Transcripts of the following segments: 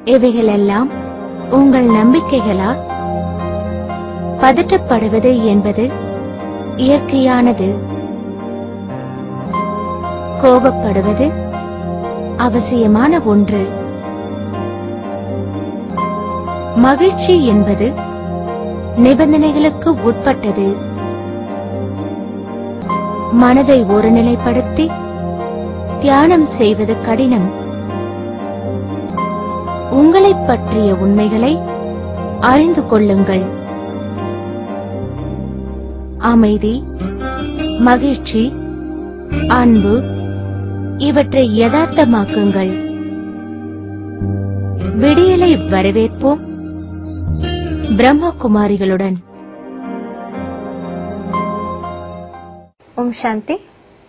இவைகளெல்லாம் உங்கள் நம்பிக்கைகளா பதட்டப்படுவது என்பது இயற்கையானது கோபப்படுவது அவசியமான ஒன்று மகிழ்ச்சி என்பது நிபந்தனைகளுக்கு உட்பட்டது மனதை ஒருநிலைப்படுத்தி தியானம் செய்வது கடினம் உங்களைப் பற்றிய உண்மைகளை அறிந்து கொள்ளுங்கள் அமைதி மகிழ்ச்சி அன்பு இவற்றை யதார்த்தமாக்குங்கள் விடியலை வரவேற்போம் பிரம்மகுமாரிகளுடன் ஓம் சாந்தி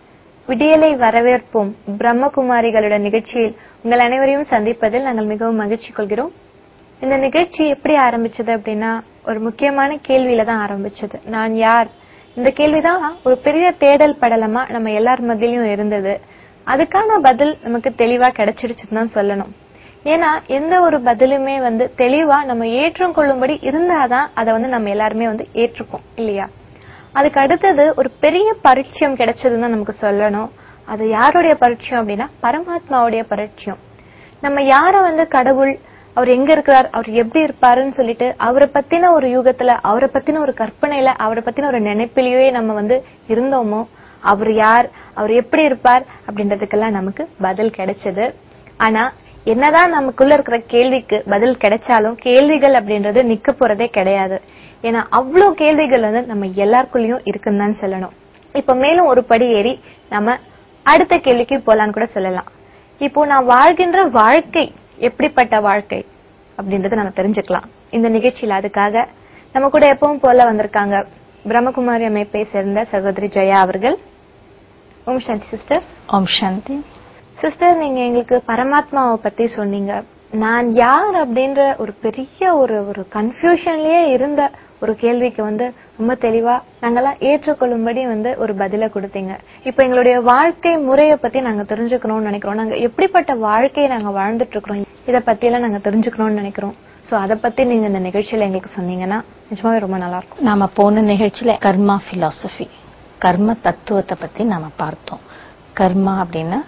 விடியலை வரவேற்போம் பிரம்மகுமாரிகளுடன் நிகழ்ச்சியில் உங்கள் அனைவரையும் சந்திப்பதில் நாங்கள் மிகவும் மகிழ்ச்சி கொள்கிறோம் இந்த நிகழ்ச்சி எப்படி ஆரம்பிச்சது அப்படின்னா ஒரு முக்கியமான கேள்வியில தான் ஆரம்பிச்சது நான் யார் இந்த கேள்விதான் ஒரு பெரிய தேடல் படலமா நம்ம எல்லார் மத்தியிலும் இருந்தது அதுக்கான பதில் நமக்கு தெளிவா கிடைச்சிடுச்சுன்னு தான் சொல்லணும் ஏன்னா எந்த ஒரு பதிலுமே வந்து தெளிவா நம்ம ஏற்றம் கொள்ளும்படி இருந்தாதான் அதை வந்து நம்ம எல்லாருமே வந்து ஏற்றுப்போம் இல்லையா அதுக்கு அடுத்தது ஒரு பெரிய பரிச்சயம் கிடைச்சதுன்னு தான் நமக்கு சொல்லணும் அது யாருடைய பரிச்சயம் அப்படின்னா பரமாத்மாவுடைய பரிச்சயம் நம்ம யார வந்து கடவுள் அவர் எங்க இருக்கிறார் அவர் எப்படி இருப்பாருன்னு சொல்லிட்டு அவரை பத்தின ஒரு யூகத்துல அவரை பத்தின ஒரு கற்பனையில அவரை பத்தின ஒரு நினைப்பிலேயே நம்ம வந்து இருந்தோமோ அவர் யார் அவர் எப்படி இருப்பார் அப்படின்றதுக்கெல்லாம் நமக்கு பதில் கிடைச்சது ஆனா என்னதான் நமக்குள்ள இருக்கிற கேள்விக்கு பதில் கிடைச்சாலும் கேள்விகள் அப்படின்றது நிக்க போறதே கிடையாது ஏன்னா அவ்வளவு கேள்விகள் வந்து நம்ம எல்லாருக்குள்ளயும் இருக்குன்னு தான் சொல்லணும் இப்ப மேலும் ஒரு படி ஏறி நம்ம அடுத்த கேள்விக்கு போலான்னு கூட சொல்லலாம் இப்போ நான் வாழ்கின்ற வாழ்க்கை எப்படிப்பட்ட வாழ்க்கை அப்படின்றத நம்ம தெரிஞ்சுக்கலாம் இந்த நிகழ்ச்சியில அதுக்காக நம்ம கூட எப்பவும் போல வந்திருக்காங்க பிரம்மகுமாரி அமைப்பை சேர்ந்த சகோதரி ஜெயா அவர்கள் ஓம் சாந்தி சிஸ்டர் ஓம் சாந்தி சிஸ்டர் நீங்க எங்களுக்கு பரமாத்மாவை பத்தி சொன்னீங்க நான் யார் அப்படின்ற ஒரு பெரிய ஒரு ஒரு கன்ஃபியூஷன்லயே இருந்த ஒரு கேள்விக்கு வந்து ரொம்ப தெளிவா நாங்கெல்லாம் ஏற்றுக்கொள்ளும்படி வந்து ஒரு பதில கொடுத்தீங்க இப்போ எங்களுடைய வாழ்க்கை முறைய பத்தி நாங்க தெரிஞ்சுக்கணும்னு நினைக்கிறோம் நாங்க எப்படிப்பட்ட வாழ்க்கையை நாங்க வாழ்ந்துட்டு இருக்கிறோம் இத பத்தி எல்லாம் நாங்க தெரிஞ்சுக்கணும்னு நினைக்கிறோம் சோ அத பத்தி நீங்க இந்த நிகழ்ச்சியில எங்களுக்கு சொன்னீங்கன்னா நிஜமாவே ரொம்ப நல்லா இருக்கும் நாம போன நிகழ்ச்சியில கர்மா பிலாசபி கர்ம தத்துவத்தை பத்தி நாம பார்த்தோம் கர்மா அப்படின்னா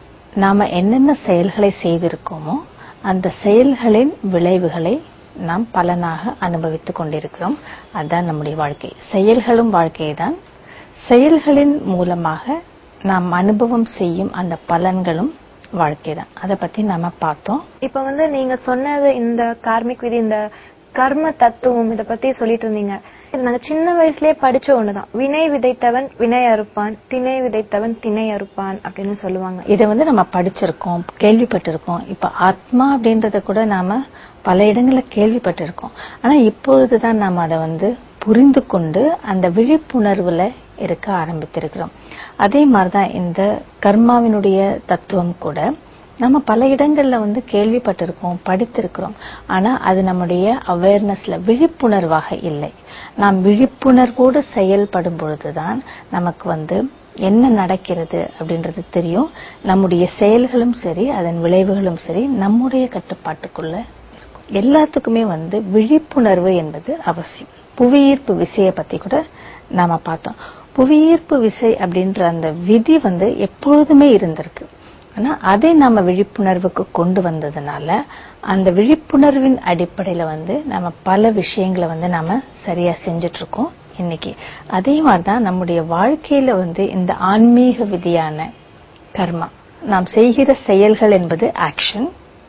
நாம என்னென்ன செயல்களை செய்திருக்கோமோ அந்த செயல்களின் விளைவுகளை நாம் பலனாக அனுபவித்துக் கொண்டிருக்கிறோம் அதுதான் நம்முடைய வாழ்க்கை செயல்களும் வாழ்க்கை தான் செயல்களின் மூலமாக நாம் அனுபவம் செய்யும் அந்த பலன்களும் வாழ்க்கை தான் அதை பத்தி நாம பார்த்தோம் இப்ப வந்து நீங்க சொன்னது இந்த கார்மிக் விதி இந்த கர்ம தத்துவம் இத பத்தி சொல்லிட்டு இருந்தீங்க இது நாங்க சின்ன வயசுலயே படிச்ச ஒண்ணுதான் வினை விதைத்தவன் வினை அறுப்பான் திணை விதைத்தவன் திணை அறுப்பான் அப்படின்னு சொல்லுவாங்க இதை வந்து நம்ம படிச்சிருக்கோம் கேள்விப்பட்டிருக்கோம் இப்ப ஆத்மா அப்படின்றத கூட நாம பல இடங்கள்ல கேள்விப்பட்டிருக்கோம் ஆனா இப்பொழுதுதான் நாம அதை வந்து புரிந்து கொண்டு அந்த விழிப்புணர்வுல இருக்க ஆரம்பித்திருக்கிறோம் அதே மாதிரிதான் இந்த கர்மாவினுடைய தத்துவம் கூட நம்ம பல இடங்கள்ல வந்து கேள்விப்பட்டிருக்கோம் படித்திருக்கிறோம் ஆனா அது நம்முடைய அவேர்னஸ்ல விழிப்புணர்வாக இல்லை நாம் விழிப்புணர்வோடு செயல்படும் பொழுதுதான் நமக்கு வந்து என்ன நடக்கிறது அப்படின்றது தெரியும் நம்முடைய செயல்களும் சரி அதன் விளைவுகளும் சரி நம்முடைய கட்டுப்பாட்டுக்குள்ள இருக்கும் எல்லாத்துக்குமே வந்து விழிப்புணர்வு என்பது அவசியம் புவியீர்ப்பு விசையை பத்தி கூட நாம பார்த்தோம் புவியீர்ப்பு விசை அப்படின்ற அந்த விதி வந்து எப்பொழுதுமே இருந்திருக்கு ஆனா அதை நாம விழிப்புணர்வுக்கு கொண்டு வந்ததுனால அந்த விழிப்புணர்வின் அடிப்படையில வந்து நம்ம பல விஷயங்களை வந்து நாம சரியா செஞ்சுட்டு இருக்கோம் இன்னைக்கு அதே மாதிரிதான் நம்முடைய வாழ்க்கையில வந்து இந்த ஆன்மீக விதியான கர்மா நாம் செய்கிற செயல்கள் என்பது ஆக்ஷன்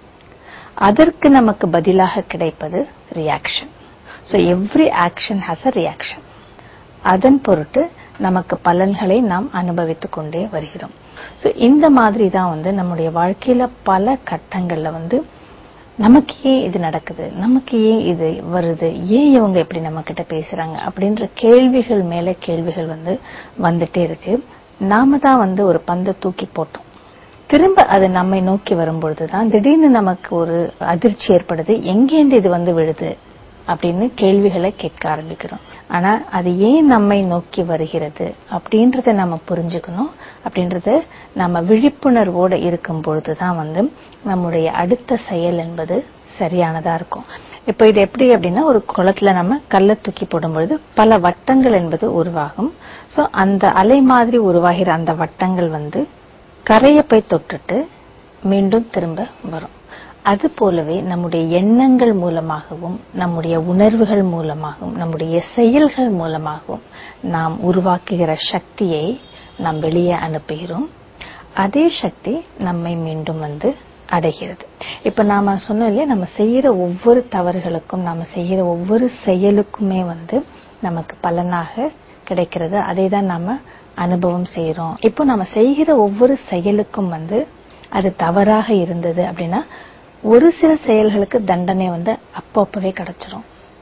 அதற்கு நமக்கு பதிலாக கிடைப்பது reaction so every action has a reaction அதன் பொருட்டு நமக்கு பலன்களை நாம் அனுபவித்துக் கொண்டே வருகிறோம் ஸோ இந்த மாதிரி தான் வந்து நம்முடைய வாழ்க்கையில பல கட்டங்கள்ல வந்து நமக்கு ஏன் இது நடக்குது நமக்கு ஏன் இது வருது ஏன் இவங்க இப்படி நம்ம கிட்ட பேசுறாங்க அப்படின்ற கேள்விகள் மேல கேள்விகள் வந்து வந்துட்டே இருக்கு நாம தான் வந்து ஒரு பந்தை தூக்கி போட்டோம் திரும்ப அது நம்மை நோக்கி வரும்பொழுதுதான் திடீர்னு நமக்கு ஒரு அதிர்ச்சி ஏற்படுது எங்கேருந்து இது வந்து விழுது அப்படின்னு கேள்விகளை கேட்க ஆரம்பிக்கிறோம் ஆனா அது ஏன் நம்மை நோக்கி வருகிறது அப்படின்றத நம்ம புரிஞ்சுக்கணும் அப்படின்றத நம்ம விழிப்புணர்வோட இருக்கும் பொழுதுதான் வந்து நம்முடைய அடுத்த செயல் என்பது சரியானதா இருக்கும் இப்போ இது எப்படி அப்படின்னா ஒரு குளத்துல நம்ம கல்லை தூக்கி போடும்பொழுது பல வட்டங்கள் என்பது உருவாகும் சோ அந்த அலை மாதிரி உருவாகிற அந்த வட்டங்கள் வந்து கரையை போய் தொட்டுட்டு மீண்டும் திரும்ப வரும் அது போலவே நம்முடைய எண்ணங்கள் மூலமாகவும் நம்முடைய உணர்வுகள் மூலமாகவும் நம்முடைய செயல்கள் மூலமாகவும் நாம் உருவாக்குகிற சக்தியை நாம் வெளியே அனுப்புகிறோம் அதே சக்தி நம்மை மீண்டும் வந்து அடைகிறது இப்ப நாம சொன்னோம் இல்லையா நம்ம செய்யற ஒவ்வொரு தவறுகளுக்கும் நாம செய்யற ஒவ்வொரு செயலுக்குமே வந்து நமக்கு பலனாக கிடைக்கிறது அதை தான் நாம அனுபவம் செய்யறோம் இப்போ நம்ம செய்கிற ஒவ்வொரு செயலுக்கும் வந்து அது தவறாக இருந்தது அப்படின்னா ஒரு சில செயல்களுக்கு தண்டனை வந்து அப்பப்பவே கிடைச்சிரும்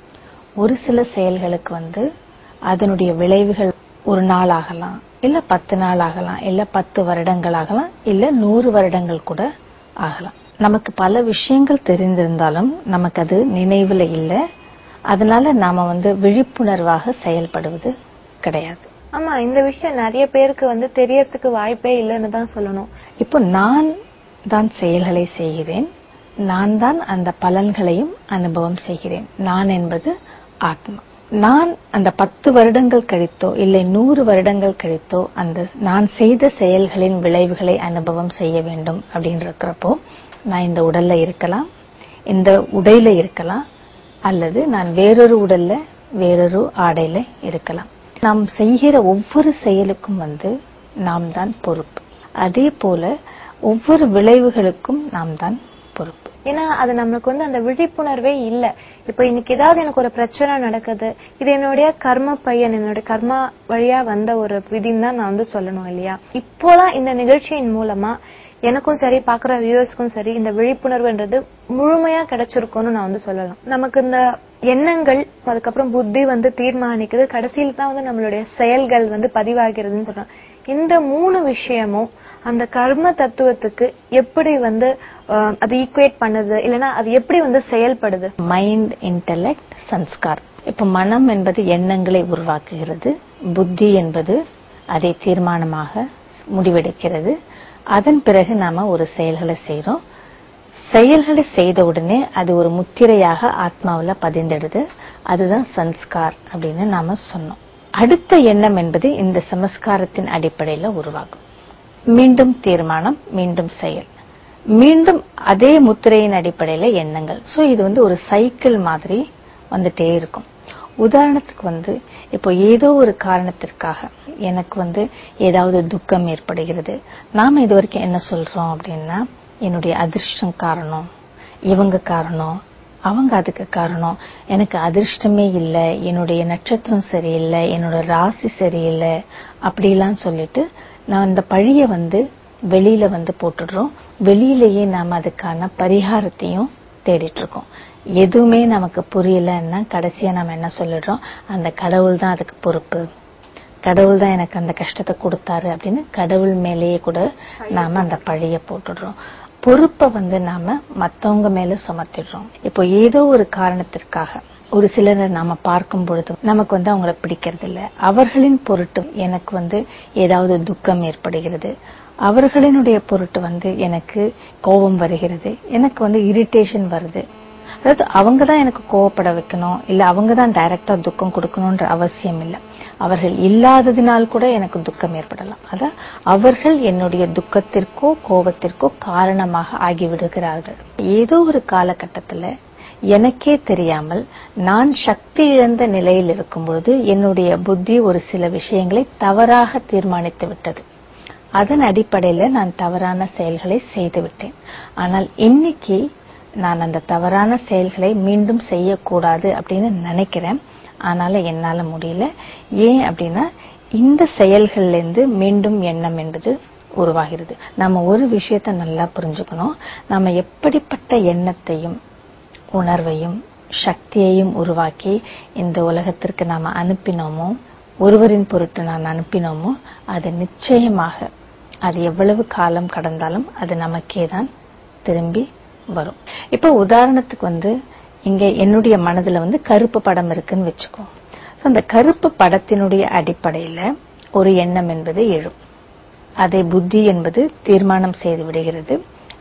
ஒரு சில செயல்களுக்கு வந்து அதனுடைய விளைவுகள் ஒரு நாள் ஆகலாம் இல்ல பத்து நாள் ஆகலாம் இல்ல பத்து வருடங்கள் ஆகலாம் இல்ல நூறு வருடங்கள் கூட ஆகலாம் நமக்கு பல விஷயங்கள் தெரிந்திருந்தாலும் நமக்கு அது நினைவுல இல்ல அதனால நாம வந்து விழிப்புணர்வாக செயல்படுவது கிடையாது ஆமா இந்த விஷயம் நிறைய பேருக்கு வந்து தெரியறதுக்கு வாய்ப்பே இல்லைன்னு தான் சொல்லணும் இப்போ நான் தான் செயல்களை செய்கிறேன் நான் தான் அந்த பலன்களையும் அனுபவம் செய்கிறேன் நான் என்பது ஆத்மா நான் அந்த பத்து வருடங்கள் கழித்தோ இல்லை நூறு வருடங்கள் கழித்தோ அந்த நான் செய்த செயல்களின் விளைவுகளை அனுபவம் செய்ய வேண்டும் அப்படின்னு இருக்கிறப்போ நான் இந்த உடல்ல இருக்கலாம் இந்த உடையில இருக்கலாம் அல்லது நான் வேறொரு உடல்ல வேறொரு ஆடையில இருக்கலாம் நாம் செய்கிற ஒவ்வொரு செயலுக்கும் வந்து நாம் தான் பொறுப்பு அதே போல ஒவ்வொரு விளைவுகளுக்கும் நாம் தான் பொறுப்பு ஏன்னா அது நம்மளுக்கு வந்து அந்த விழிப்புணர்வே இல்ல இப்ப இன்னைக்கு ஏதாவது எனக்கு ஒரு பிரச்சனை நடக்குது இது என்னுடைய கர்ம பையன் என்னுடைய கர்மா வழியா வந்த ஒரு விதின்னு தான் நான் வந்து சொல்லணும் இல்லையா இப்போதான் இந்த நிகழ்ச்சியின் மூலமா எனக்கும் சரி பாக்குற வியூவர்ஸ்க்கும் சரி இந்த விழிப்புணர்வுன்றது முழுமையா கிடைச்சிருக்கும்னு நான் வந்து சொல்லலாம் நமக்கு இந்த எண்ணங்கள் அதுக்கப்புறம் புத்தி வந்து தீர்மானிக்குது கடைசியில் தான் வந்து நம்மளுடைய செயல்கள் வந்து பதிவாகிறதுன்னு சொல்றோம் இந்த மூணு விஷயமும் அந்த கர்ம தத்துவத்துக்கு எப்படி வந்து அஹ், அது ஈக்குவேட் பண்ணுது இல்லைன்னா அது எப்படி வந்து செயல்படுது மைண்ட் இன்டெலெக்ட் சன்ஸ்கார் இப்ப மனம் என்பது எண்ணங்களை உருவாக்குகிறது புத்தி என்பது அதை தீர்மானமாக முடிவெடுக்கிறது அதன் பிறகு நாம ஒரு செயல்களை செய்றோம் செயல்களை செய்த உடனே அது ஒரு முத்திரையாக ஆத்மாவுல பதிந்திடுது அதுதான் சன்ஸ்கார் அப்படின்னு நாம சொன்னோம் அடுத்த எண்ணம் என்பது இந்த சமஸ்காரத்தின் அடிப்படையில உருவாகும் மீண்டும் தீர்மானம் மீண்டும் செயல் மீண்டும் அதே முத்திரையின் அடிப்படையில எண்ணங்கள் சோ இது வந்து ஒரு சைக்கிள் மாதிரி வந்துட்டே இருக்கும் உதாரணத்துக்கு வந்து இப்போ ஏதோ ஒரு காரணத்திற்காக எனக்கு வந்து ஏதாவது துக்கம் ஏற்படுகிறது நாம இது வரைக்கும் என்ன சொல்றோம் அப்படின்னா என்னுடைய அதிர்ஷ்டம் காரணம் இவங்க காரணம் அவங்க அதுக்கு காரணம் எனக்கு அதிர்ஷ்டமே இல்லை என்னுடைய நட்சத்திரம் சரியில்லை என்னோட ராசி சரியில்லை அப்படிலாம் சொல்லிட்டு நான் அந்த பழிய வந்து வெளியில வந்து போட்டுடுறோம் வெளியிலேயே நாம அதுக்கான பரிகாரத்தையும் தேடிட்டு இருக்கோம் எதுவுமே நமக்கு புரியலன்னா கடைசியா நம்ம என்ன சொல்லிடுறோம் அந்த கடவுள் தான் அதுக்கு பொறுப்பு கடவுள் தான் எனக்கு அந்த கஷ்டத்தை கொடுத்தாரு அப்படின்னு கடவுள் மேலேயே கூட நாம அந்த பழிய போட்டுடுறோம் பொறுப்பை வந்து நாம மத்தவங்க மேல சுமத்திடுறோம் இப்போ ஏதோ ஒரு காரணத்திற்காக ஒரு சிலரை நாம பார்க்கும் பொழுது நமக்கு வந்து அவங்கள பிடிக்கிறது இல்ல அவர்களின் பொருட்டு எனக்கு வந்து ஏதாவது துக்கம் ஏற்படுகிறது அவர்களினுடைய பொருட்டு வந்து எனக்கு கோபம் வருகிறது எனக்கு வந்து இரிட்டேஷன் வருது அதாவது அவங்க தான் எனக்கு கோவப்பட வைக்கணும் இல்ல அவங்க தான் டைரக்டா துக்கம் கொடுக்கணும்ன்ற அவசியம் இல்லை அவர்கள் இல்லாததினால் கூட எனக்கு துக்கம் ஏற்படலாம் அத அவர்கள் என்னுடைய துக்கத்திற்கோ கோபத்திற்கோ காரணமாக ஆகிவிடுகிறார்கள் ஏதோ ஒரு காலகட்டத்துல எனக்கே தெரியாமல் நான் சக்தி இழந்த நிலையில் இருக்கும் பொழுது என்னுடைய புத்தி ஒரு சில விஷயங்களை தவறாக தீர்மானித்து விட்டது அதன் அடிப்படையில நான் தவறான செயல்களை செய்து விட்டேன் ஆனால் இன்னைக்கு நான் அந்த தவறான செயல்களை மீண்டும் செய்யக்கூடாது அப்படின்னு நினைக்கிறேன் ஆனாலும் என்னால முடியல ஏன் அப்படின்னா இந்த செயல்கள்ல இருந்து மீண்டும் எண்ணம் என்பது உருவாகிறது நம்ம ஒரு விஷயத்த நல்லா புரிஞ்சுக்கணும் நம்ம எப்படிப்பட்ட எண்ணத்தையும் உணர்வையும் சக்தியையும் உருவாக்கி இந்த உலகத்திற்கு நாம அனுப்பினோமோ ஒருவரின் பொருட்டு நான் அனுப்பினோமோ அது நிச்சயமாக அது எவ்வளவு காலம் கடந்தாலும் அது நமக்கே தான் திரும்பி வரும் இப்போ உதாரணத்துக்கு வந்து இங்க என்னுடைய மனதுல வந்து கருப்பு படம் இருக்குன்னு வச்சுக்கோ So, அந்த கருப்பு படத்தினுடைய அடிப்படையில ஒரு எண்ணம் என்பது எழும் அதை புத்தி என்பது தீர்மானம் செய்து விடுகிறது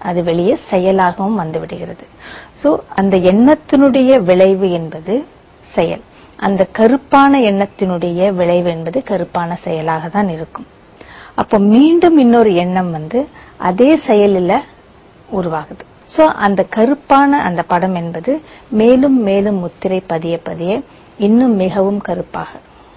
அது வெளியே செயலாகவும் வந்து விடுகிறது சோ அந்த எண்ணத்தினுடைய விளைவு என்பது செயல் அந்த கருப்பான எண்ணத்தினுடைய விளைவு என்பது கருப்பான செயலாக தான் இருக்கும் அப்போ மீண்டும் இன்னொரு எண்ணம் வந்து அதே செயலில் உருவாகுது சோ அந்த கருப்பான அந்த படம் என்பது மேலும் மேலும் முத்திரை பதிய பதிய இன்னும் மிகவும் கருப்பாக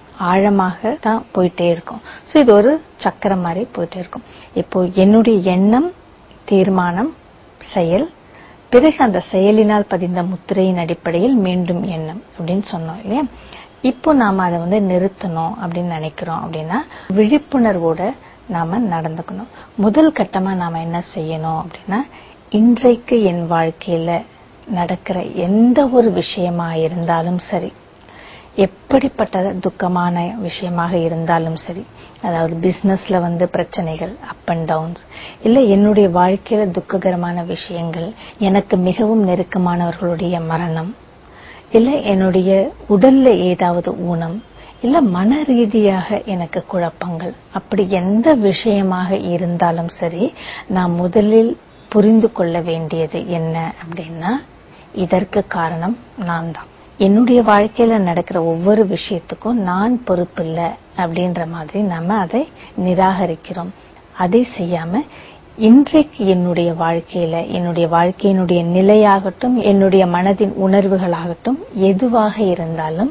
ஆழமாக தான் போயிட்டே இருக்கும் சோ இது ஒரு சக்கரம் மாதிரி போயிட்டே இருக்கும் இப்போ என்னுடைய எண்ணம் தீர்மானம் செயல் பிறகு அந்த செயலினால் பதிந்த முத்திரையின் அடிப்படையில் மீண்டும் எண்ணம் அப்படின்னு சொன்னோம் இல்லையா இப்போ நாம அதை வந்து நிறுத்தணும் அப்படின்னு நினைக்கிறோம் அப்படின்னா விழிப்புணர்வோட நாம நடந்துக்கணும் முதல் கட்டமா நாம என்ன செய்யணும் அப்படின்னா இன்றைக்கு என் வாழ்க்கையில நடக்கிற எந்த ஒரு விஷயமா இருந்தாலும் சரி எப்படிப்பட்ட துக்கமான விஷயமாக இருந்தாலும் சரி அதாவது பிசினஸ்ல வந்து பிரச்சனைகள் அப் அண்ட் டவுன்ஸ் இல்ல என்னுடைய வாழ்க்கையில துக்ககரமான விஷயங்கள் எனக்கு மிகவும் நெருக்கமானவர்களுடைய மரணம் இல்ல என்னுடைய உடல்ல ஏதாவது ஊனம் இல்ல மன ரீதியாக எனக்கு குழப்பங்கள் அப்படி எந்த விஷயமாக இருந்தாலும் சரி நான் முதலில் புரிந்து கொள்ள வேண்டியது என்ன அப்படின்னா இதற்கு காரணம் நான் தான் என்னுடைய வாழ்க்கையில நடக்கிற ஒவ்வொரு விஷயத்துக்கும் நான் பொறுப்பில்ல அப்படின்ற மாதிரி நம்ம அதை நிராகரிக்கிறோம் அதை செய்யாம இன்றைக்கு என்னுடைய வாழ்க்கையில என்னுடைய வாழ்க்கையினுடைய நிலையாகட்டும் என்னுடைய மனதின் உணர்வுகளாகட்டும் எதுவாக இருந்தாலும்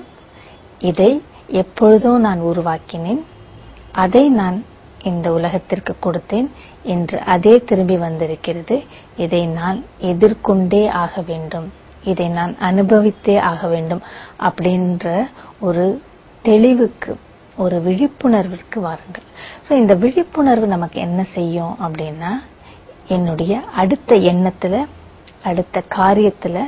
இதை எப்பொழுதோ நான் உருவாக்கினேன் அதை நான் இந்த உலகத்திற்கு கொடுத்தேன் என்று அதே திரும்பி வந்திருக்கிறது இதை நான் எதிர்கொண்டே ஆக வேண்டும் இதை நான் அனுபவித்தே ஆக வேண்டும் அப்படின்ற ஒரு தெளிவுக்கு ஒரு விழிப்புணர்விற்கு வாருங்கள் சோ இந்த விழிப்புணர்வு நமக்கு என்ன செய்யும் அப்படின்னா என்னுடைய அடுத்த எண்ணத்துல அடுத்த காரியத்துல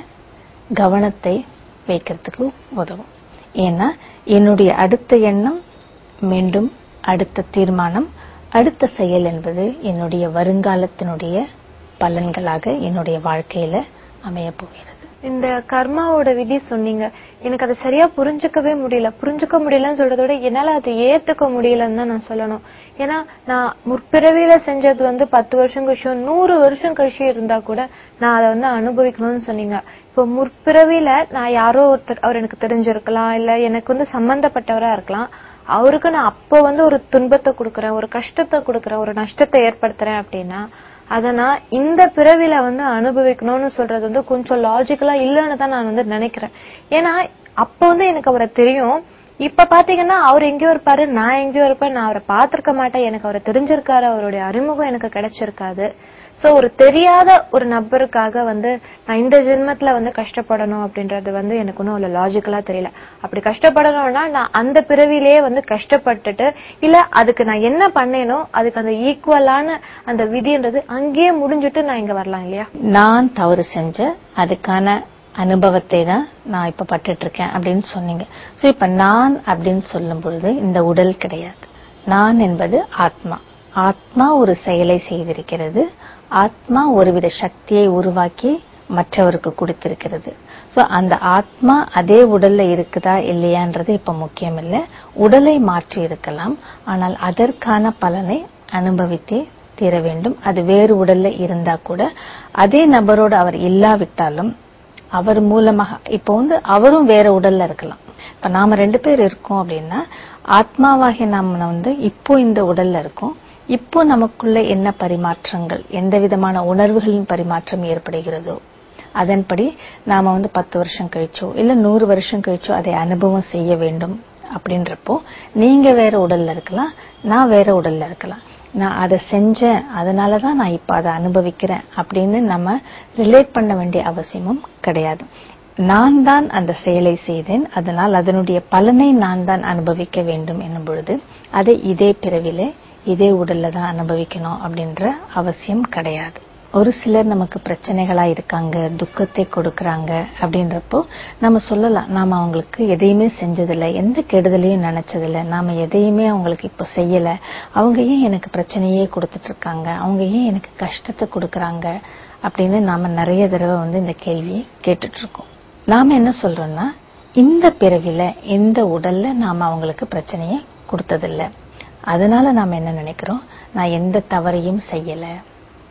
கவனத்தை வைக்கிறதுக்கு உதவும் ஏன்னா என்னுடைய அடுத்த எண்ணம் மீண்டும் அடுத்த தீர்மானம் அடுத்த செயல் என்பது என்னுடைய வருங்காலத்தினுடைய பலன்களாக என்னுடைய வாழ்க்கையில அமைய போகிறது இந்த கர்மாவோட விதி சொன்னீங்க எனக்கு அதை சரியா புரிஞ்சுக்கவே முடியல புரிஞ்சுக்க முடியலன்னு சொல்றத விட என்னால அதை ஏத்துக்க முடியலன்னு தான் நான் சொல்லணும் ஏன்னா நான் முற்பிறவியில செஞ்சது வந்து பத்து வருஷம் கழிச்சு நூறு வருஷம் கழிச்சு இருந்தா கூட நான் அதை வந்து அனுபவிக்கணும்னு சொன்னீங்க இப்போ முற்பிறவியில நான் யாரோ ஒருத்தர் அவர் எனக்கு தெரிஞ்சிருக்கலாம் இல்ல எனக்கு வந்து சம்பந்தப்பட்டவரா இருக்கலாம் அவருக்கு நான் அப்போ வந்து ஒரு துன்பத்தை கொடுக்கறேன் ஒரு கஷ்டத்தை கொடுக்கறேன் ஒரு நஷ்டத்தை ஏற்படுத்துறேன் அப்படின்னா அத நான் இந்த பிறவில வந்து அனுபவிக்கணும்னு சொல்றது வந்து கொஞ்சம் லாஜிக்கலா இல்லைன்னு தான் நான் வந்து நினைக்கிறேன் ஏன்னா அப்ப வந்து எனக்கு அவரை தெரியும் இப்ப பாத்தீங்கன்னா அவர் எங்கேயோ இருப்பாரு நான் எங்கேயோ இருப்பேன் நான் அவரை பார்த்திருக்க மாட்டேன் எனக்கு அவரை தெரிஞ்சிருக்காரு அவருடைய அறிமுகம் எனக்கு கிடைச்சிருக்காது சோ ஒரு தெரியாத ஒரு நபருக்காக வந்து நான் இந்த ஜென்மத்துல வந்து கஷ்டப்படணும் அப்படின்றது வந்து எனக்கு ஒன்றும் அவ்வளவு லாஜிக்கலா தெரியல அப்படி கஷ்டப்படணும்னா நான் அந்த பிறவிலேயே வந்து கஷ்டப்பட்டுட்டு இல்ல அதுக்கு நான் என்ன பண்ணேனோ அதுக்கு அந்த ஈக்குவலான அந்த விதின்றது அங்கேயே முடிஞ்சுட்டு நான் இங்க வரலாம் இல்லையா நான் தவறு செஞ்ச அதுக்கான அனுபவத்தை தான் நான் இப்ப பட்டுட்டு இருக்கேன் அப்படின்னு சொன்னீங்க சோ இப்ப நான் அப்படின்னு சொல்லும் பொழுது இந்த உடல் கிடையாது நான் என்பது ஆத்மா ஆத்மா ஒரு செயலை செய்திருக்கிறது ஆத்மா ஒருவித சக்தியை உருவாக்கி மற்றவருக்கு கொடுத்திருக்கிறது சோ அந்த ஆத்மா அதே உடல்ல இருக்குதா இல்லையான்றது இப்ப முக்கியம் இல்ல உடலை மாற்றி இருக்கலாம் ஆனால் அதற்கான பலனை அனுபவித்தே தீர வேண்டும் அது வேறு உடல்ல இருந்தா கூட அதே நபரோடு அவர் இல்லாவிட்டாலும் அவர் மூலமாக இப்போ வந்து அவரும் வேற உடல்ல இருக்கலாம் இப்ப நாம ரெண்டு பேர் இருக்கோம் அப்படின்னா ஆத்மாவாகிய நாம வந்து இப்போ இந்த உடல்ல இருக்கோம் இப்போ நமக்குள்ள என்ன பரிமாற்றங்கள் எந்த விதமான உணர்வுகளின் பரிமாற்றம் ஏற்படுகிறதோ அதன்படி நாம வந்து பத்து வருஷம் கழிச்சோ இல்ல நூறு வருஷம் கழிச்சோ அதை அனுபவம் செய்ய வேண்டும் அப்படின்றப்போ நீங்க வேற உடல்ல இருக்கலாம் நான் வேற உடல்ல இருக்கலாம் நான் அதை செஞ்சேன் அதனாலதான் நான் இப்ப அதை அனுபவிக்கிறேன் அப்படின்னு நம்ம ரிலேட் பண்ண வேண்டிய அவசியமும் கிடையாது நான் தான் அந்த செயலை செய்தேன் அதனால் அதனுடைய பலனை நான் தான் அனுபவிக்க வேண்டும் என்னும் பொழுது அதை இதே பிறவிலே இதே உடல்ல தான் அனுபவிக்கணும் அப்படின்ற அவசியம் கிடையாது ஒரு சிலர் நமக்கு பிரச்சனைகளா இருக்காங்க துக்கத்தை கொடுக்கறாங்க அப்படின்றப்போ நம்ம சொல்லலாம் நாம அவங்களுக்கு எதையுமே செஞ்சதில்ல எந்த கெடுதலையும் நினைச்சதில்ல நாம எதையுமே அவங்களுக்கு இப்ப செய்யல அவங்க ஏன் எனக்கு பிரச்சனையே கொடுத்துட்டு இருக்காங்க அவங்க ஏன் எனக்கு கஷ்டத்தை கொடுக்கறாங்க அப்படின்னு நாம நிறைய தடவை வந்து இந்த கேள்வியை கேட்டுட்டு இருக்கோம் நாம என்ன சொல்றோம்னா இந்த பிறவில இந்த உடல்ல நாம அவங்களுக்கு பிரச்சனையை கொடுத்ததில்ல அதனால நாம என்ன நினைக்கிறோம் நான் எந்த தவறையும் செய்யல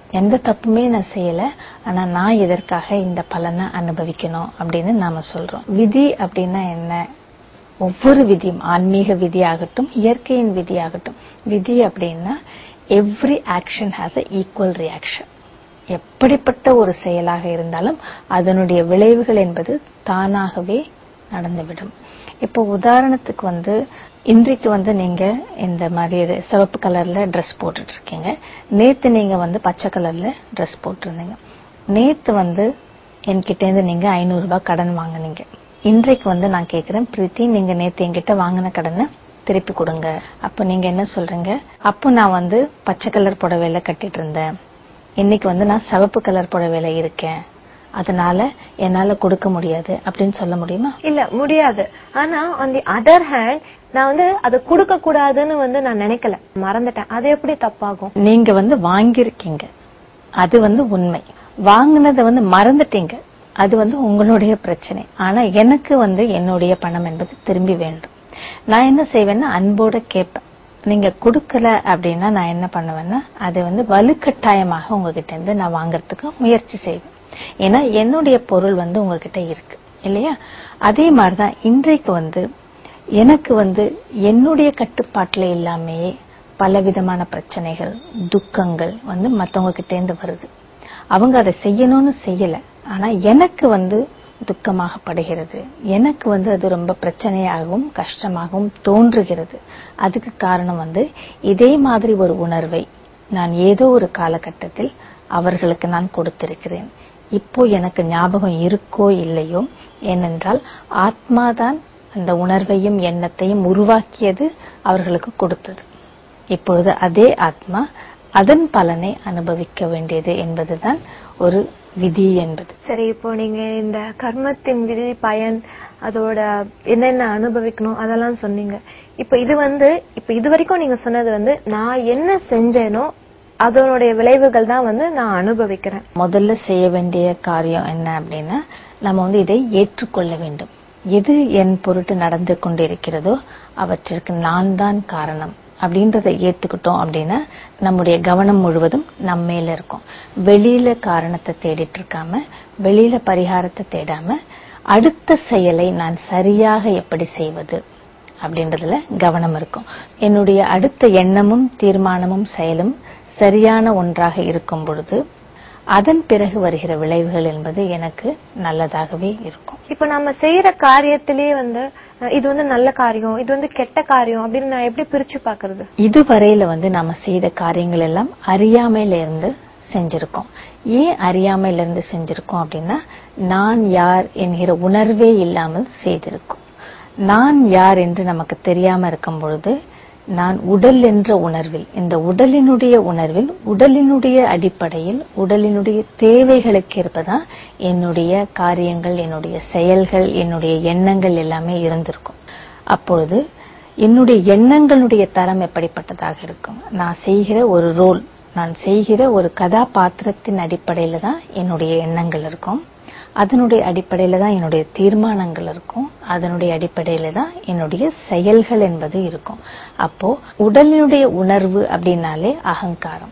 எந்த தப்புமே நான் செய்யல ஆனா நான் இதற்காக இந்த பலனை அனுபவிக்கணும் அப்படின்னு நாம சொல்றோம் விதி அப்படின்னா என்ன ஒவ்வொரு விதியும் ஆன்மீக விதியாகட்டும் இயற்கையின் விதியாகட்டும் விதி அப்படின்னா every action has a equal reaction எப்படிப்பட்ட ஒரு செயலாக இருந்தாலும் அதனுடைய விளைவுகள் என்பது தானாகவே நடந்துவிடும் இப்போ உதாரணத்துக்கு வந்து இன்றைக்கு வந்து நீங்க இந்த மாதிரி ஒரு சிவப்பு கலர்ல Dress போட்டுட்டு இருக்கீங்க நேத்து நீங்க வந்து பச்சை கலர்ல Dress போட்டிருந்தீங்க நேத்து வந்து என்கிட்ட இருந்து நீங்க ஐநூறு ரூபாய் கடன் வாங்குனீங்க இன்றைக்கு வந்து நான் கேக்குறேன் பிரீத்தி நீங்க நேத்து என்கிட்ட வாங்கின கடனை திருப்பி கொடுங்க அப்ப நீங்க என்ன சொல்றீங்க அப்போ நான் வந்து பச்சை கலர் புடவையில கட்டிட்டு இருந்தேன் இன்னைக்கு வந்து நான் சிவப்பு கலர் புடவையில இருக்கேன் அதனால என்னால கொடுக்க முடியாது அப்படின்னு சொல்ல முடியுமா இல்ல முடியாது ஆனா on the அதர் ஹேண்ட் நான் வந்து அதை கொடுக்க கூடாதுன்னு வந்து நான் நினைக்கல மறந்துட்டேன் அது எப்படி தப்பாகும் நீங்க வந்து வாங்கியிருக்கீங்க அது வந்து உண்மை வாங்குனதை வந்து மறந்துட்டீங்க அது வந்து உங்களுடைய பிரச்சனை ஆனா எனக்கு வந்து என்னுடைய பணம் என்பது திரும்பி வேண்டும் நான் என்ன செய்வேன்னா அன்போட கேட்பேன் நீங்க கொடுக்கல அப்படின்னா நான் என்ன பண்ணுவேன்னா அதை வந்து வலுக்கட்டாயமாக உங்ககிட்ட இருந்து நான் வாங்குறதுக்கு முயற்சி செய்வேன் ஏன்னா என்னுடைய பொருள் வந்து உங்ககிட்ட இருக்கு இல்லையா அதே மாதிரிதான் இன்றைக்கு வந்து எனக்கு வந்து என்னுடைய கட்டுப்பாட்டுல இல்லாமையே பலவிதமான பிரச்சனைகள் துக்கங்கள் வந்து மத்தவங்க கிட்ட இருந்து வருது அவங்க அதை செய்யணும்னு செய்யல ஆனா எனக்கு வந்து துக்கமாக படுகிறது எனக்கு வந்து அது ரொம்ப பிரச்சனையாகவும் கஷ்டமாகவும் தோன்றுகிறது அதுக்கு காரணம் வந்து இதே மாதிரி ஒரு உணர்வை நான் ஏதோ ஒரு காலகட்டத்தில் அவர்களுக்கு நான் கொடுத்திருக்கிறேன் இப்போ எனக்கு ஞாபகம் இருக்கோ இல்லையோ ஏனென்றால் ஆத்மாதான் அந்த உணர்வையும் எண்ணத்தையும் உருவாக்கியது அவர்களுக்கு கொடுத்தது இப்பொழுது அதே ஆத்மா அதன் பலனை அனுபவிக்க வேண்டியது என்பதுதான் ஒரு விதி என்பது சரி இப்போ நீங்க இந்த கர்மத்தின் விதி பயன் அதோட என்னென்ன அனுபவிக்கணும் அதெல்லாம் சொன்னீங்க இப்போ இது வந்து இப்போ இது வரைக்கும் நீங்க சொன்னது வந்து நான் என்ன செஞ்சேனோ அதனுடைய விளைவுகள் தான் வந்து நான் அனுபவிக்கிறேன் முதல்ல செய்ய வேண்டிய காரியம் என்ன அப்படின்னா நம்ம வந்து இதை ஏற்றுக்கொள்ள வேண்டும் எது என் பொருட்டு நடந்து கொண்டிருக்கிறதோ அவற்றிற்கு நான் தான் காரணம் அப்படின்றத ஏத்துக்கிட்டோம் அப்படின்னா நம்முடைய கவனம் முழுவதும் நம்ம மேல இருக்கும் வெளியில காரணத்தை தேடிட்டு இருக்காம வெளியில பரிகாரத்தை தேடாம அடுத்த செயலை நான் சரியாக எப்படி செய்வது அப்படின்றதுல கவனம் இருக்கும் என்னுடைய அடுத்த எண்ணமும் தீர்மானமும் செயலும் சரியான ஒன்றாக இருக்கும் பொழுது அதன் பிறகு வருகிற விளைவுகள் என்பது எனக்கு நல்லதாகவே இருக்கும் இப்போ நம்ம செய்யற காரியத்திலேயே வந்து அஹ், இது வந்து நல்ல காரியம் இது வந்து கெட்ட காரியம் அப்படின்னு நான் எப்படி பிரிச்சு பாக்குறது இதுவரையில வந்து நாம செய்த காரியங்கள் எல்லாம் அறியாமையில இருந்து செஞ்சிருக்கோம் ஏன் அறியாமையில இருந்து செஞ்சிருக்கோம் அப்படின்னா நான் யார் என்கிற உணர்வே இல்லாமல் செய்திருக்கோம் நான் யார் என்று நமக்கு தெரியாம இருக்கும் பொழுது நான் உடல் என்ற உணர்வில் இந்த உடலினுடைய உணர்வில் உடலினுடைய அடிப்படையில் உடலினுடைய தேவைகளுக்கு ஏற்பதான் என்னுடைய காரியங்கள் என்னுடைய செயல்கள் என்னுடைய எண்ணங்கள் எல்லாமே இருந்திருக்கும் அப்பொழுது என்னுடைய எண்ணங்களுடைய தரம் எப்படிப்பட்டதாக இருக்கும் நான் செய்கிற ஒரு ரோல் நான் செய்கிற ஒரு கதாபாத்திரத்தின் அடிப்படையில தான் என்னுடைய எண்ணங்கள் இருக்கும் அதனுடைய அடிப்படையில தான் என்னுடைய தீர்மானங்கள் இருக்கும் அதனுடைய அடிப்படையில தான் என்னுடைய செயல்கள் என்பது இருக்கும் அப்போ உடலினுடைய உணர்வு அப்படின்னாலே அகங்காரம்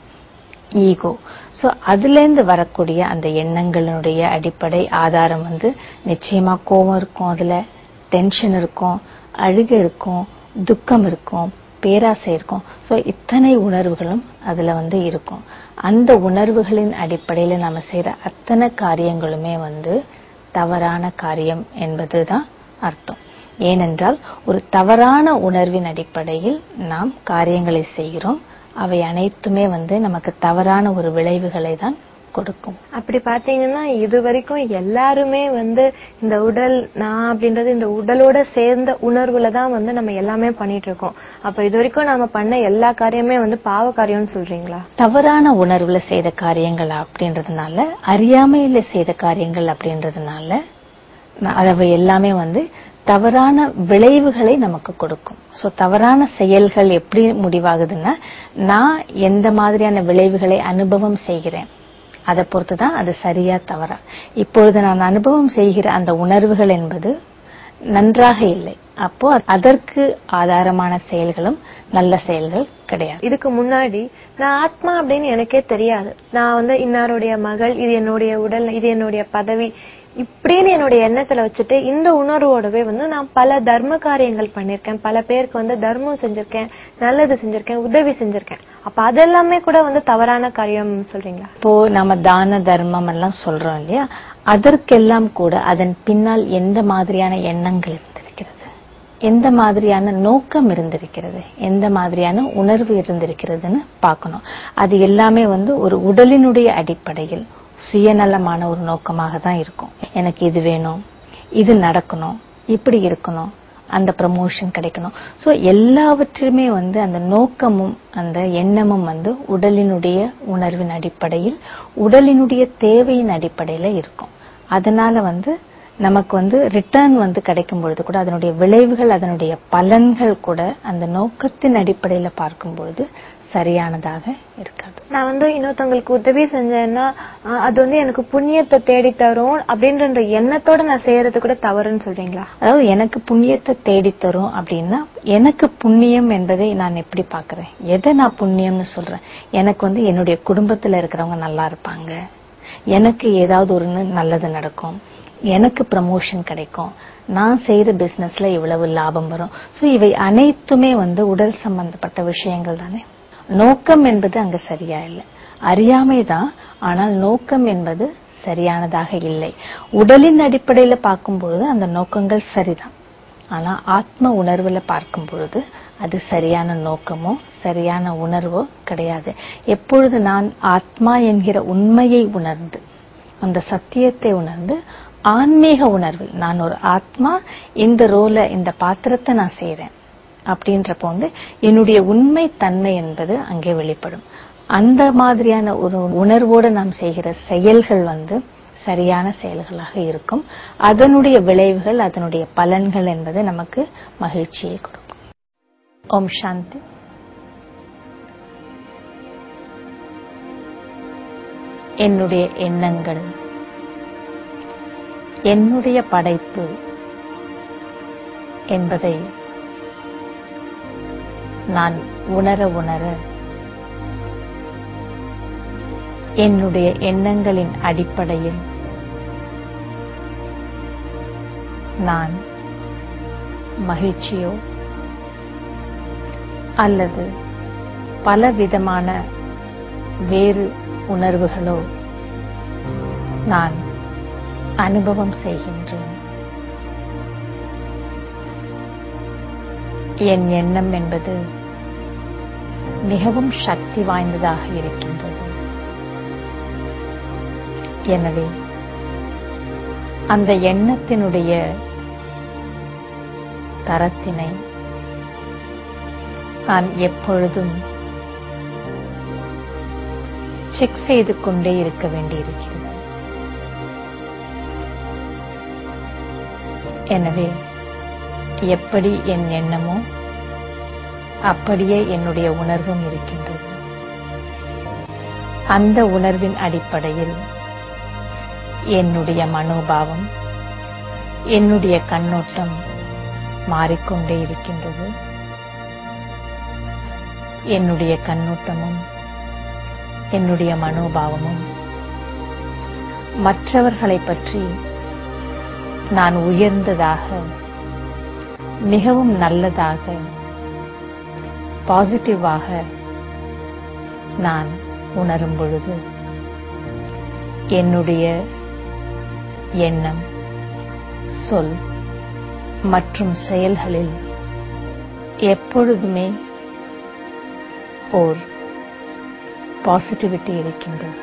ஈகோ சோ அதுல இருந்து வரக்கூடிய அந்த எண்ணங்களினுடைய அடிப்படை ஆதாரம் வந்து நிச்சயமா கோபம் இருக்கும் அதுல டென்ஷன் இருக்கும் அழுகை இருக்கும் துக்கம் இருக்கும் பேராசை இருக்கும் சோ இத்தனை உணர்வுகளும் அதுல வந்து இருக்கும் அந்த உணர்வுகளின் அடிப்படையில நம்ம செய்யற அத்தனை காரியங்களுமே வந்து தவறான காரியம் என்பதுதான் அர்த்தம் ஏனென்றால் ஒரு தவறான உணர்வின் அடிப்படையில் நாம் காரியங்களை செய்கிறோம் அவை அனைத்துமே வந்து நமக்கு தவறான ஒரு விளைவுகளை தான் கொடுக்கும் அப்படி பாத்தீங்கன்னா இது வரைக்கும் எல்லாருமே வந்து இந்த உடல் நான் அப்படின்றது இந்த உடலோட சேர்ந்த உணர்வுல தான் வந்து நம்ம எல்லாமே பண்ணிட்டு இருக்கோம் அப்ப இது வரைக்கும் நாம பண்ண எல்லா காரியமே வந்து பாவ காரியம்னு சொல்றீங்களா தவறான உணர்வுல செய்த காரியங்கள் அப்படின்றதுனால அறியாமையில செய்த காரியங்கள் அப்படின்றதுனால ந- அவை எல்லாமே வந்து தவறான விளைவுகளை நமக்கு கொடுக்கும் சோ தவறான செயல்கள் எப்படி முடிவாகுதுன்னா நான் எந்த மாதிரியான விளைவுகளை அனுபவம் செய்கிறேன் அதை பொறுத்து தான் அது சரியா தவறா இப்பொழுது நான் அனுபவம் செய்கிற அந்த உணர்வுகள் என்பது நன்றாக இல்லை அப்போ அதற்கு ஆதாரமான செயல்களும் நல்ல செயல்கள் கிடையாது இதுக்கு முன்னாடி நான் ஆத்மா அப்படின்னு எனக்கே தெரியாது நான் வந்து இன்னாருடைய மகள் இது என்னுடைய உடல் இது என்னுடைய பதவி இப்படின்னு என்னுடைய எண்ணத்துல வச்சுட்டு இந்த உணர்வோடவே வந்து நான் பல தர்ம காரியங்கள் பண்ணிருக்கேன் பல பேருக்கு வந்து தர்மம் செஞ்சிருக்கேன் நல்லது செஞ்சிருக்கேன் உதவி செஞ்சிருக்கேன் அப்ப அதெல்லாமே கூட வந்து தவறான காரியம் சொல்றீங்களா இப்போ நம்ம தான தர்மம் எல்லாம் சொல்றோம் இல்லையா அதற்கெல்லாம் கூட அதன் பின்னால் எந்த மாதிரியான எண்ணங்கள் இருந்திருக்கிறது எந்த மாதிரியான நோக்கம் இருந்திருக்கிறது எந்த மாதிரியான உணர்வு இருந்திருக்கிறதுன்னு பார்க்கணும் அது எல்லாமே வந்து ஒரு உடலினுடைய அடிப்படையில் சுயநலமான ஒரு நோக்கமாக தான் இருக்கும் எனக்கு இது வேணும் இது நடக்கணும் இப்படி இருக்கணும் அந்த ப்ரமோஷன் கிடைக்கணும் சோ எல்லாவற்றுமே வந்து அந்த நோக்கமும் அந்த எண்ணமும் வந்து உடலினுடைய உணர்வின் அடிப்படையில் உடலினுடைய தேவையின் அடிப்படையில இருக்கும் அதனால வந்து நமக்கு வந்து ரிட்டர்ன் வந்து கிடைக்கும் பொழுது கூட அதனுடைய விளைவுகள் அதனுடைய பலன்கள் கூட அந்த நோக்கத்தின் அடிப்படையில பார்க்கும் பொழுது சரியானதாக இருக்காது நான் வந்து இன்னொருத்தவங்களுக்கு உதவி செஞ்சேன்னா அஹ், அது வந்து எனக்கு புண்ணியத்தை தேடி தரும் அப்படின்ற எண்ணத்தோட நான் செய்யறது கூட தவறுன்னு சொல்றீங்களா அதாவது எனக்கு புண்ணியத்தை தேடித் தரும் அப்படின்னா எனக்கு புண்ணியம் என்பதை நான் எப்படி பார்க்கறேன் எதை நான் புண்ணியம்னு சொல்றேன் எனக்கு வந்து என்னுடைய குடும்பத்துல இருக்கிறவங்க நல்லா இருப்பாங்க எனக்கு ஏதாவது ஒரு நல்லது நடக்கும் எனக்கு ப்ரமோஷன் கிடைக்கும் நான் செய்யற பிசினஸ்ல இவ்வளவு லாபம் வரும் சோ இவை அனைத்துமே வந்து உடல் சம்பந்தப்பட்ட விஷயங்கள் தானே நோக்கம் என்பது அங்க சரியா இல்லை அறியாமை தான் ஆனால் நோக்கம் என்பது சரியானதாக இல்லை உடலின் அடிப்படையில பார்க்கும் பொழுது அந்த நோக்கங்கள் சரிதான் ஆனா ஆத்ம உணர்வுல பார்க்கும் பொழுது அது சரியான நோக்கமோ சரியான உணர்வோ கிடையாது எப்பொழுது நான் ஆத்மா என்கிற உண்மையை உணர்ந்து அந்த சத்தியத்தை உணர்ந்து ஆன்மீக உணர்வில் நான் ஒரு ஆத்மா இந்த ரோல இந்த பாத்திரத்தை நான் செய்றேன் அப்படின்றப்போ வந்து என்னுடைய உண்மை தன்மை என்பது அங்கே வெளிப்படும் அந்த மாதிரியான ஒரு உணர்வோடு நாம் செய்கிற செயல்கள் வந்து சரியான செயல்களாக இருக்கும் அதனுடைய விளைவுகள் அதனுடைய பலன்கள் என்பது நமக்கு மகிழ்ச்சியை கொடுக்கும் ஓம் சாந்தி என்னுடைய எண்ணங்கள் என்னுடைய படைப்பு என்பதை நான் உணர உணர என்னுடைய எண்ணங்களின் அடிப்படையில் நான் மகிழ்ச்சியோ அல்லது பலவிதமான வேறு உணர்வுகளோ நான் அனுபவம் செய்கின்றேன் என் எண்ணம் என்பது மிகவும் சக்தி வாய்ந்ததாக இருக்கின்றது எனவே அந்த எண்ணத்தினுடைய தரத்தினை நான் எப்பொழுதும் செக் செய்து கொண்டே இருக்க வேண்டியிருக்கிறது எனவே எப்படி என் எண்ணமோ அப்படியே என்னுடைய உணர்வும் இருக்கின்றது அந்த உணர்வின் அடிப்படையில் என்னுடைய மனோபாவம் என்னுடைய கண்ணோட்டம் மாறிக்கொண்டே இருக்கின்றது என்னுடைய கண்ணோட்டமும் என்னுடைய மனோபாவமும் மற்றவர்களை பற்றி நான் உயர்ந்ததாக மிகவும் நல்லதாக பாசிட்டிவாக நான் உணரும் பொழுது என்னுடைய எண்ணம் சொல் மற்றும் செயல்களில் எப்பொழுதுமே ஓர் பாசிட்டிவிட்டி இருக்கின்றது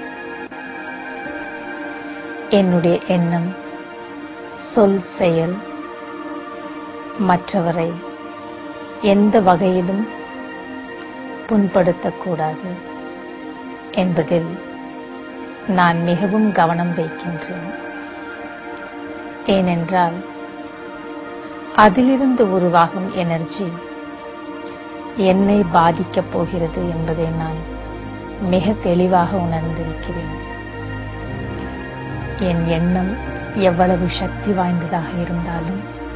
என்னுடைய எண்ணம் சொல் செயல் மற்றவரை எந்த வகையிலும் புண்படுத்தக்கூடாது என்பதில் நான் மிகவும் கவனம் வைக்கின்றேன் ஏனென்றால் அதிலிருந்து உருவாகும் எனர்ஜி என்னை பாதிக்கப் போகிறது என்பதை நான் மிக தெளிவாக உணர்ந்திருக்கிறேன் என் எண்ணம் எவ்வளவு சக்தி வாய்ந்ததாக இருந்தாலும்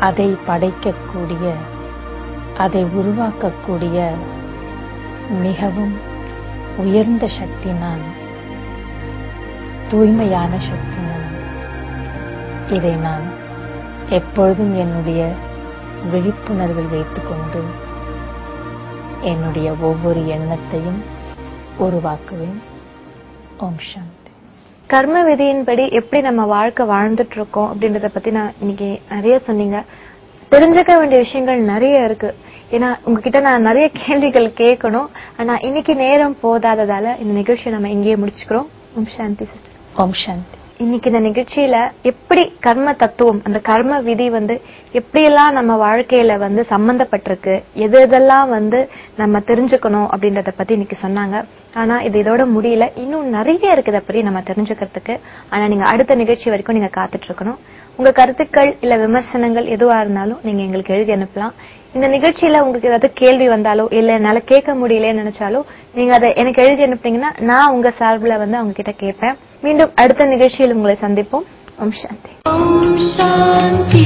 அதை படைக்கக்கூடிய அதை உருவாக்கக்கூடிய மிகவும் உயர்ந்த சக்தி நான் தூய்மையான சக்தி நான் இதை நான் எப்பொழுதும் என்னுடைய விழிப்புணர்வில் வைத்துக்கொண்டு என்னுடைய ஒவ்வொரு எண்ணத்தையும் உருவாக்குவேன் ஓம் சாந்தி கர்ம விதியின்படி எப்படி நம்ம வாழ்க்கை வாழ்ந்துட்டு இருக்கோம் அப்படின்றத பத்தி நான் இன்னைக்கு நிறைய சொன்னீங்க தெரிஞ்சுக்க வேண்டிய விஷயங்கள் நிறைய இருக்கு ஏன்னா உங்ககிட்ட நான் நிறைய கேள்விகள் கேட்கணும் ஆனா இன்னைக்கு நேரம் போதாததால இந்த நிகழ்ச்சியை நம்ம இங்கேயே முடிச்சுக்கிறோம் ஓம் சாந்தி சிஸ்டர் ஓம் சாந்தி இன்னைக்கு இந்த நிகழ்ச்சியில எப்படி கர்ம தத்துவம் அந்த கர்ம விதி வந்து எப்படியெல்லாம் நம்ம வாழ்க்கையில வந்து சம்பந்தப்பட்டிருக்கு எது எதெல்லாம் வந்து நம்ம தெரிஞ்சுக்கணும் அப்படின்றத பத்தி இன்னைக்கு சொன்னாங்க ஆனா இது இதோட முடியல இன்னும் நிறைய இருக்கு இதை பத்தி நம்ம தெரிஞ்சுக்கிறதுக்கு ஆனா நீங்க அடுத்த நிகழ்ச்சி வரைக்கும் நீங்க காத்துட்டு இருக்கணும் உங்க கருத்துக்கள் இல்ல விமர்சனங்கள் எதுவா இருந்தாலும் நீங்க எங்களுக்கு எழுதி அனுப்பலாம் இந்த நிகழ்ச்சியில உங்களுக்கு ஏதாவது கேள்வி வந்தாலோ இல்ல என்னால கேட்க முடியலன்னு நினைச்சாலோ நீங்க அதை எனக்கு எழுதி அனுப்புனீங்கன்னா நான் உங்க சார்பில் வந்து அவங்க கிட்ட கேட்பேன் மீண்டும் அடுத்த நிகழ்ச்சியில் உங்களை சந்திப்போம் ஓம் சாந்தி Om Shanti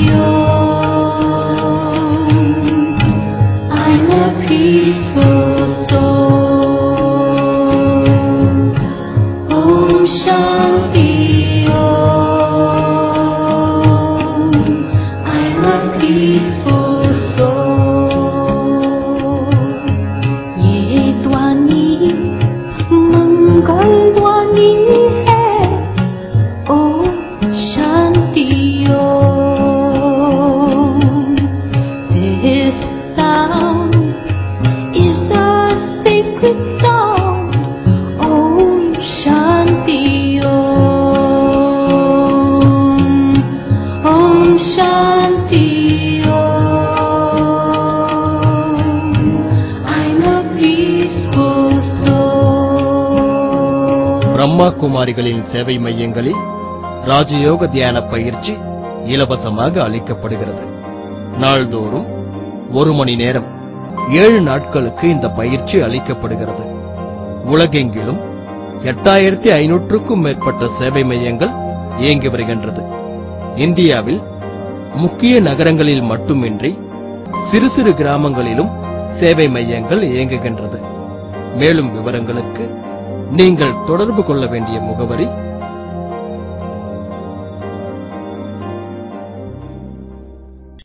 Om. I'm a peaceful soul. Om Shanti Om. I'm a peaceful soul. ये ध्वनि मंगल ध्वनि है ओम शांति ओम This sound is a sacred sound Om Shanti Om Om Shanti Om I'm a peaceful soul Brahma குமாரிகளின் சேவை மையங்களில் ராஜயோக தியான பயிற்சி இலவசமாக அளிக்கப்படுகிறது நாள்தோறும் ஒரு மணி நேரம் ஏழு நாட்களுக்கு இந்த பயிற்சி அளிக்கப்படுகிறது உலகெங்கிலும் எட்டாயிரத்தி ஐநூற்றுக்கும் மேற்பட்ட சேவை மையங்கள் இயங்கி வருகின்றது இந்தியாவில் முக்கிய நகரங்களில் மட்டுமின்றி சிறு சிறு கிராமங்களிலும் சேவை மையங்கள் இயங்குகின்றது மேலும் விவரங்களுக்கு நீங்கள் தொடர்பு கொள்ள வேண்டிய முகவரி